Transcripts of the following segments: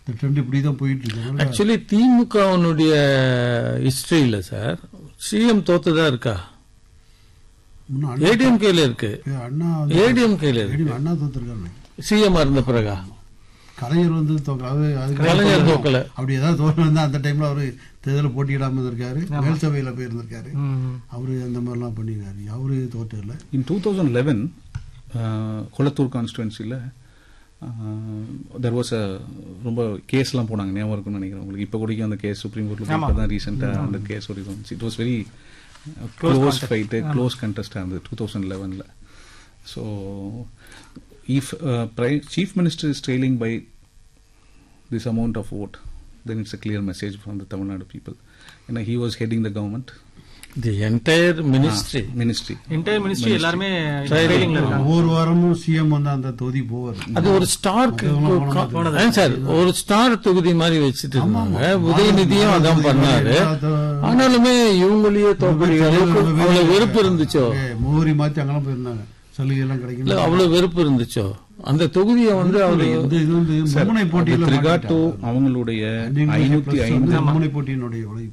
இந்த ட்ரெண்ட் இப்படி தான் போயிட்டு இருக்கு அதனால ஆக்சுவலி திமுகவினுடைய ஹிஸ்டரியில சார் சிஎம் தோத்துதா இருக்கா இன்னும் அண்ணா ஏடிஎம்கேல இருக்கு அண்ணா ஏடிஎம்கேல இருக்கு ADM அண்ணா தோத்துருக்காங்க சிஎம் இருந்த பிறகா கலைஞர் வந்து தோக்கல அது அதுக்கு கலைஞர் தோக்கல அப்படி ஏதாவது தோற்று வந்தா அந்த டைம்ல அவரு தேர்தலில் போட்டியிடாம இருந்திருக்காரு மேல் சபையில போயிருந்திருக்காரு அவரு அந்த மாதிரிலாம் பண்ணிருக்காரு அவரு தோற்று இல்லை in two thousand eleven Kolathur கான்ஸ்டுவன்சியில் தெர் வாஸ் அ ரொம்ப கேஸ்லாம் போனாங்க ஞாபகம் இருக்கும்னு நினைக்கிறேன் உங்களுக்கு இப்போ கூட அந்த கேஸ் சுப்ரீம் கோர்ட்டில் இப்போ தான் ரீசெண்டாக அந்த கேஸ் ஒரு it was very close fight close கண்டெஸ்டாக இருந்தது டூ தௌசண்ட் லெவனில் so if chief minister is trailing by this amount of vote, then it's a clear message from the Tamil Nadu people. And he was heading the government the entire ministry ministry. Inter ministry எல்லாருமே ட்ரைனிங்ல இருக்காங்க ஒவ்வொரு வாரமும் CM வந்து அந்த தொகுதி போவார் அது ஒரு ஸ்டார் சார் ஒரு ஸ்டார் தொகுதி மாதிரி வச்சுட்டு இருந்தாங்க உதயநிதியும் அதான் பண்ணாரு ஆனாலுமே இவங்களையே தோக்கடிக்கிற அளவுக்கு அவ்வளவு வெறுப்பு இருந்துச்சோ முகவரி மாத்தி அங்கெல்லாம் போயிருந்தாங்க சலுகை எல்லாம் இல்ல கிடைக்கல அவ்வளவு வெறுப்பு இருந்துச்சோ அந்த தொகுதியை வந்து அவரு இந்த இது வந்து மும்முனை With போட்டியில் regard to அவங்களுடைய ஐநூத்தி ஐந்து மும்முனை போட்டியினுடைய உழைப்பு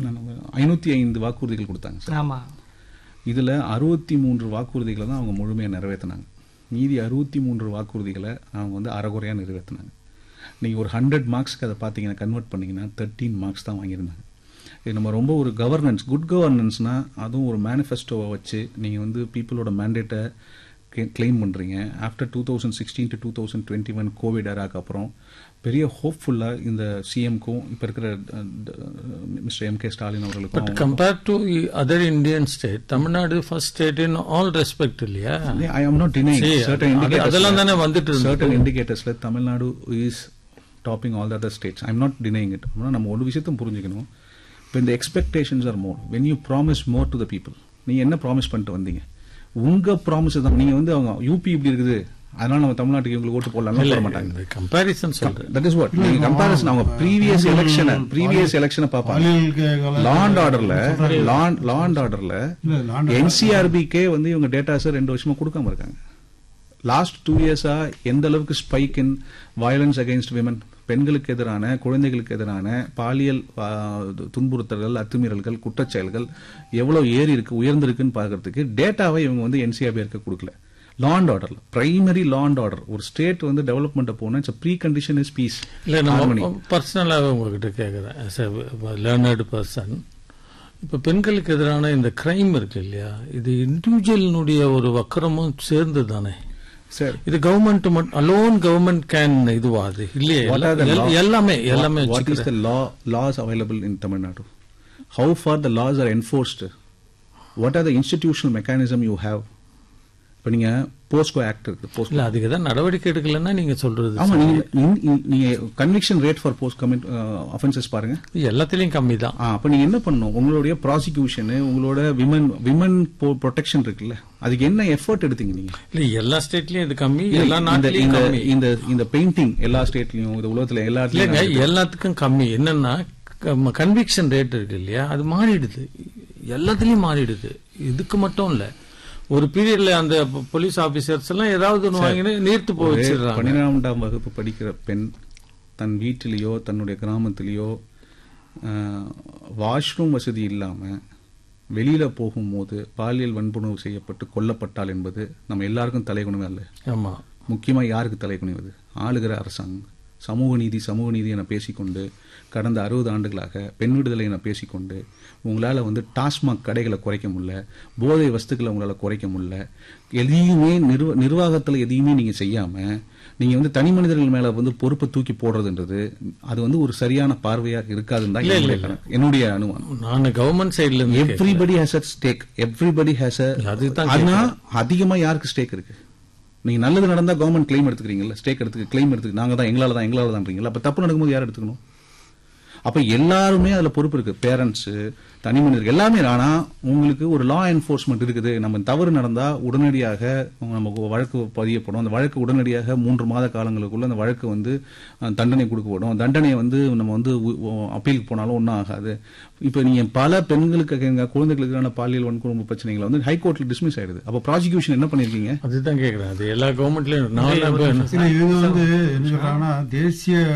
ஐநூத்தி ஐந்து வாக்குறுதிகள் கொடுத்தாங்க சார் ஆமா இதுல அறுபத்தி மூன்று வாக்குறுதிகளை தான் அவங்க முழுமையா நிறைவேற்றினாங்க மீதி அறுபத்தி மூன்று வாக்குறுதிகளை அவங்க வந்து அறகுறையா நிறைவேற்றினாங்க நீங்க ஒரு ஹண்ட்ரட் மார்க்ஸ்க்கு அதை பார்த்தீங்கன்னா கன்வெர்ட் பண்ணீங்கன்னா தேர்ட்டீன் மார்க்ஸ் தான் வாங்கியிருந்தாங்க இது நம்ம ரொம்ப ஒரு கவர்னன்ஸ் குட் கவர்னன்ஸ்னா அதுவும் ஒரு மேனிஃபெஸ்டோவை வச்சு நீங்க வந்து பீப்புளோட மேண்டேட்டை கிளைம் பண்றீங்க after two thousand sixteen to two thousand twenty one COVID எராக்கு அப்புறம் பெரிய ஹோப்ஃபுல்லா இந்த சிஎம்க்கும் இப்ப இருக்கிற mister M K Stalin but அவர்களுக்கும் compare to other Indian state Tamil Nadu first state in all respect இல்லையா I am not denying See, certain அது- indicators அதெல்லாம் தானே வந்துட்டு இருந்தது. certain indicatorsல Tamil Nadu is topping all the other states i'm not denying it ஆனா நம்ம ஒரு விஷயத்தையும் புரிஞ்சுக்கணும் when the expectations are more when you promise more to the people நீங்க என்ன ப்ராமிஸ் பண்ணிட்டு வந்தீங்க உங்க ப்ராமிஸ் தான் நீங்க வந்து அவங்க யூபி இப்படி இருக்குது அதனால நம்ம தமிழ்நாட்டுக்கு இவங்களுக்கு ஓட்டு போடலாம் போட மாட்டாங்க கம்பேரிசன் சொல்றேன் தட் இஸ் வாட் நீங்க கம்பேரிசன் அவங்க ப்ரீவியஸ் எலெக்ஷன் ப்ரீவியஸ் எலெக்ஷனை பார்ப்பாங்க பாலியல் லா அண்ட் ஆர்டர்ல லா அண்ட் ஆர்டர்ல இல்ல, law and என்சிஆர்பிக்கே வந்து இவங்க டேட்டாஸ் ரெண்டு வருஷமா கொடுக்காம இருக்காங்க லாஸ்ட் டூ இயர்ஸா எந்த அளவுக்கு spike in violence against women பெண்களுக்கு எதிரான குழந்தைகளுக்கு எதிரான பாலியல் ஆ, துன்புறுத்தல்கள் அத்துமீறல்கள் குற்றச்செயல்கள் எவ்வளவு ஏறி இருக்கு உயர்ந்திருக்குன்னு பார்க்கறதுக்கு டேட்டாவை இவங்க வந்து என்சிஆர்பிஆருக்கு கொடுக்கல law and order primary law and order ஒரு ஸ்டேட் வந்து டெவலப்மெண்ட் போனா it's precondition is peace இல்ல நம்ம பர்சனலாவே உங்ககிட்ட கேக்குறேன் as a லேர்னர்டு பர்சன் இப்ப பெண்களுக்கு எதிரான இந்த கிரைம் இருக்கு இல்லையா இது இண்டிவிஜுவலினுடைய ஒரு வக்கரமும் சேர்ந்து தானே சார் இது கவர்மெண்ட் அலோன் கவர்மெண்ட் கேன் இதுவா அது இல்லையே What are the எல்லா- law- எல்லாமே எல்லாமே what, what is வச்சுக்கிறேன். the law laws available in Tamil Nadu? How far the laws are enforced? What are the institutional mechanism you have? இப்ப நீங்க Bosco act இருக்கு போஸ்கோ இல்ல அதுக்கு தான் நடவடிக்கை எடுக்கலன்னா நீங்க சொல்றது ஆமா நீங்க நீங்க- நீங்க- நீங்க conviction rate for post commit offences பாருங்க எல்லாத்துலயும் கம்மி தான் ஆ, அப்ப நீங்க என்ன பண்ணணும் உங்களுடைய ப்ராசிக்யூஷன் உங்களோட விமன் விமன் ப்ரொடெக்ஷன் இருக்குல்ல அதுக்கு என்ன எஃபர்ட் எடுத்தீங்க நீங்க இல்ல எல்லா ஸ்டேட்லயும் இது கம்மி இல்ல, எல்லா இந்த- நாட்டிலயும் இந்த- கம்மி இந்த இந்த பெயிண்டிங் எல்லா ஸ்டேட்லயும் இந்த உலகத்துல எல்லா இல்லைங்க இடத்துலயும் எல்லாத்துக்கும் கம்மி என்னன்னா கன்விக்ஷன் ரேட் இருக்கு இல்லையா அது மாறிடுது எல்லாத்துலயும் மாறிடுது இதுக்கு மட்டும் இல்ல ஒரு பீரியட்ல அந்த போலீஸ் ஆபீசர்ஸ் எல்லாம் ஏதாவது ஒண்ணு வாங்கினு நீர்த்து போய் ஒரு வச்சிடுறாங்க பன்னிரெண்டாம் வகுப்பு படிக்கிற பெண் தன் வீட்டிலேயோ தன்னுடைய கிராமத்திலேயோ வாஷ்ரூம் வசதி இல்லாம வெளியில போகும்போது பாலியல் வன்புணர்வு செய்யப்பட்டு கொல்லப்பட்டால் என்பது நம்ம எல்லாருக்கும் தலைகுணமே அல்ல ஆமா முக்கியமா யாருக்கு தலைகுனிவது ஆளுகிற அரசாங்கம் சமூக நீதி சமூக நீதி என பேசிக்கொண்டு கடந்த அறுபது ஆண்டுகளாக பெண் விடுதலை என பேசிக்கொண்டு உங்களால வந்து டாஸ்மாக் கடைகளை குறைக்க முடியல போதை வஸ்துக்களை உங்களால குறைக்க முடியல எதையுமே நிர்வ நிர்வாகத்துல எதையுமே நீங்க செய்யாம நீங்க வந்து தனி மனிதர்கள் மேல வந்து பொறுப்பை தூக்கி போடுறதுன்றது அது வந்து ஒரு சரியான பார்வையாக இருக்காதுன்னு தான் இல்ல, இல்ல, என்னுடைய கணக்கு. என்னுடைய அனுமானம் நான் கவர்மெண்ட் சைடுல இருந்து everybody has a stake everybody has அதுதான் ஆனா அதிகமா யாருக்கு ஸ்டேக் இருக்கு நீங்க நல்லது நடந்தா கவர்மெண்ட் கிளைம் எடுத்துக்கிறீங்கல்ல ஸ்டேக் எடுத்துக்க கிளைம் எடுத்துக்க நாங்க தான் எங்களால தான் எங்களால தான்றீங்களா அப்ப தப்பு நடக்கும்போது யார் எடுத்துக்கணும் அப்ப எல்லாருமே அதுல பொறுப்பு இருக்கு பேரண்ட்ஸ் தனி மனிதர்கள் எல்லாமே ஆனா உங்களுக்கு ஒரு லா என்ஃபோர்ஸ்மெண்ட் இருக்குது நம்ம தவறு நடந்தா உடனடியாக நமக்கு வழக்கு பதியப்படும் அந்த வழக்கு உடனடியாக மூன்று மாத காலங்களுக்குள்ள அந்த வழக்கு வந்து அஹ், தண்டனை கொடுக்கப்படும் தண்டனையை வந்து நம்ம வந்து அப்பீலுக்கு போனாலும் ஒன்றும் ஆகாது இப்ப நீங்க பல பெண்களுக்கு எங்க குழந்தைகளுக்கான பாலியல் வன்கொடுமை பிரச்சனைகளை வந்து ஹைகோர்ட்ல டிஸ்மிஸ் ஆயிடுது அப்ப ப்ராசிக்யூஷன் என்ன பண்ணிருக்கீங்க அதுதான் கேக்குறேன் அது எல்லா கவர்மெண்ட்லயும் நான் இல்ல, இவங்க வந்து என்ன சொல்றாங்கன்னா தேசிய